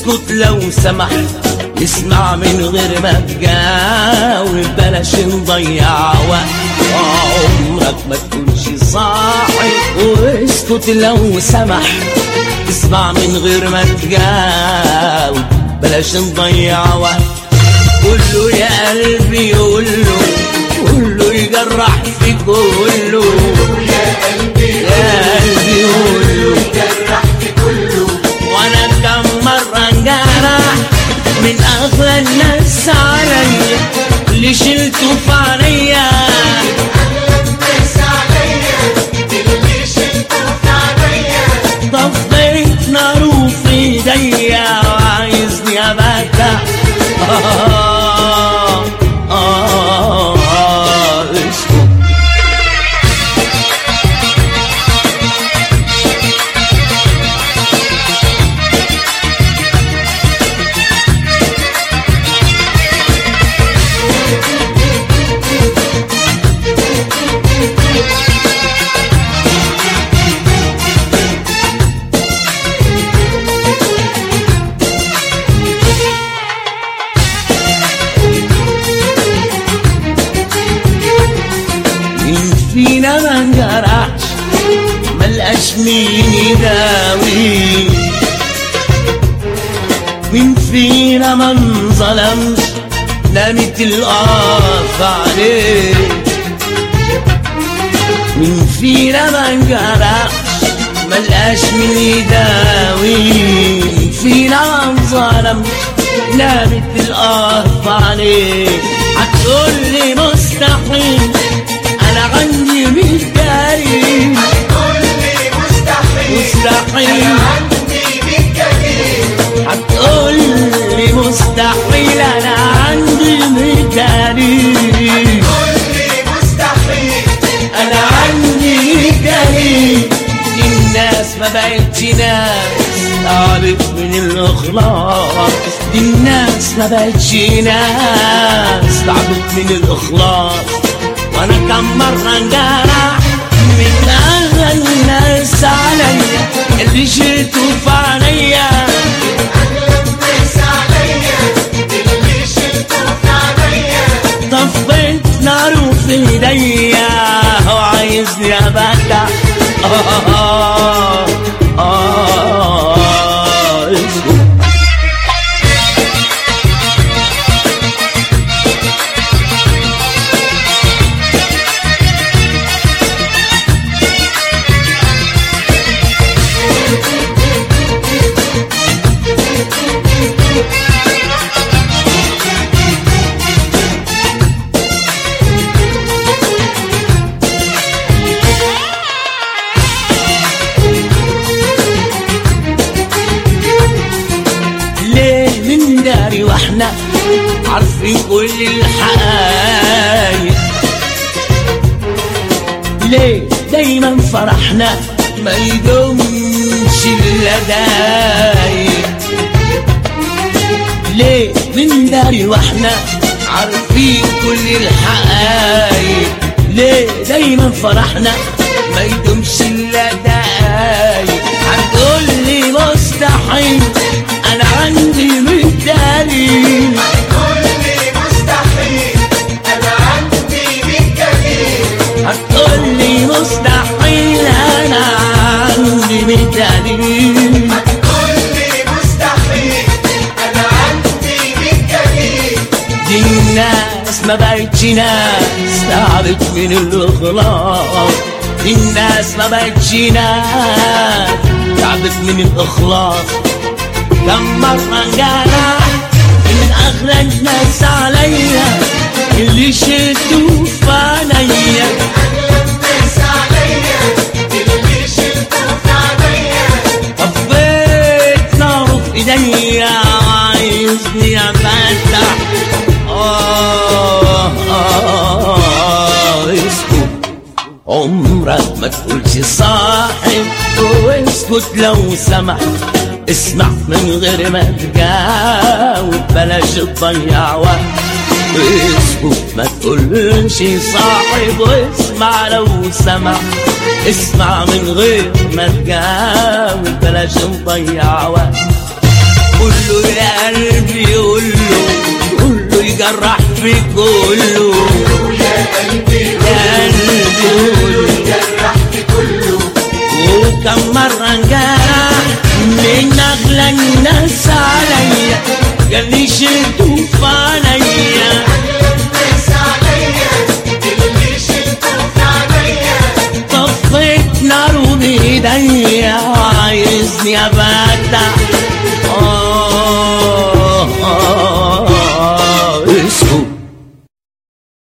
واسكت لو سمحت اسمع من غير ما تجاوب بلاش نضيع وقت عمرك ما تكونش صاحي واسكت لو سمحت اسمع من غير ما تجاوب بلاش نضيع وقت قول له يا قلبي قول له قول له يجرح في كله يا قلبي يا قلبي قول له جرحت كله وانا كم مرة انجرح من اغلى الناس عليا اللي شلته في عينيا بس عليا اللي شلته في عينيا طفيت ناره في ايديا وعايزني ابدع آه آه آه اسكت مين فينا ما انجرحش ملقاش مين يداوي مين فينا ما انظلمش نامت القاف عليه مين فينا ما انجرحش ملقاش مين يداوي مين فينا ما انظلمش نامت القاف عليه هتقولي مستحيل انا عندي مين داري قول لي مستحيل مستحيل عندي بيك جميل هتقول لي مستحيل انا عندي ميداني قول لي مستحيل انا عندي ميداني الناس ما بقتش ناس تعبت من الاخلاص دي الناس ما بقتش ناس تعبت من الاخلاص وانا كم مرة انجرح من اغلى الناس عليا اللي شلته في عينيا بس عليا اللي شلته في عينيا طفيت ناره في ايديا وعايزني ابدع آه آه آه اسكت. ليه من داري واحنا عارفين كل الحقايق ليه دايما فرحنا ما يدومش الا دايق ليه من داري واحنا عارفين كل الحقايق ليه دايما فرحنا ما يدومش الا دقايق هتقول لي مستحيل انا عندي من دليل قول لي مستحيل انا عندي بيك جميل هتقول لي مستحيل انا عندي من دليل قول لي مستحيل انا عندي بيك جميل دي الناس ما بقتش ناس تعبت من الاخلاص دي الناس ما بقتش ناس تعبت من الاخلاص كم مرة انجرح من اغلى الناس عليا اللي شلته في عينيا بس عليا اللي شلته في عينيا طفيت ناره في ايديا عايزني افتح آه آه آه اسكت عمرك ما تقولش صاحب واسكت لو سمحت اسمع من غير ما تجاوب بلاش تضيع وقت اسكت ما تقولش صاحب واسمع لو سمحت اسمع من غير ما تجاوب بلاش نضيع وقت قول له يا قلبي قول له قول له يجرح في كله يا قلبي يا قلبي قول له جرحت كله وكم مرة انجرح من أغلى الناس عليا قال لي شلته في عليا الناس عليا اللي شلته في عينيا طفيت نار بايديا وعايزني ابدع